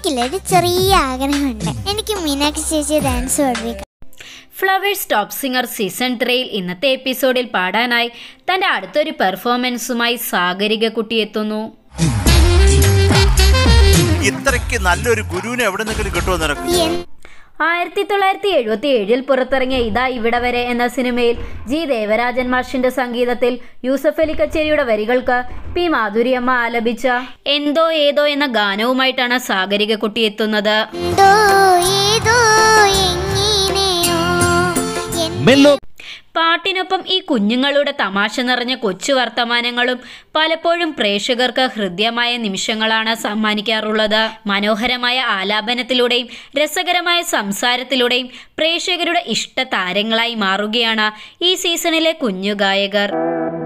എനിക്കില്ല ഒരു ചെറിയ ആഗ്രഹമുണ്ട് എനിക്ക് മീനാക്ഷി ചേച്ചി ഡാൻസ് പഠിപ്പിക്കണം ഫ്ലവേഴ്സ് ടോപ്പ് സിംഗർ സീസൺ ത്രീയിൽ ഇന്നത്തെ എപ്പിസോഡിൽ പാടാനായി തന്റെ അടുത്തൊരു പെർഫോമൻസുമായി സാഗരിക കുട്ടി എത്തുന്നു ഇത്രയ്ക്ക് നല്ലൊരു ഗുരുവിനെ എവിടെ നിന്നെങ്കിലും കിട്ടുമോ നിനക്ക് എൻ- ആയിരത്തി തൊള്ളായിരത്തി എഴുപത്തി ഏഴിൽ പുറത്തിറങ്ങിയ ഇതാ ഇവിടെ വരെ എന്ന സിനിമയിൽ ജി ദേവരാജൻ മാഷിന്റെ സംഗീതത്തിൽ യൂസഫ് അലി കച്ചേരിയുടെ വരികൾക്ക് പി മാധുരിയമ്മ ആലപിച്ച എന്തോ ഏതോ എന്ന ഗാനവുമായിട്ടാണ് സാഗരിക കുട്ടി എത്തുന്നത് എന്തോ ഏതോ എങ്ങനെയോ എൻ- മെല്ലോ പാട്ടിനൊപ്പം ഈ കുഞ്ഞുങ്ങളുടെ തമാശ നിറഞ്ഞ കൊച്ചു വർത്തമാനങ്ങളും പലപ്പോഴും പ്രേക്ഷകർക്ക് ഹൃദ്യമായ നിമിഷങ്ങളാണ് സമ്മാനിക്കാറുള്ളത് മനോഹരമായ ആലാപനത്തിലൂടെയും രസകരമായ സംസാരത്തിലൂടെയും പ്രേക്ഷകരുടെ ഇഷ്ട താരങ്ങളായി മാറുകയാണ് ഈ സീസണിലെ കുഞ്ഞു ഗായകർ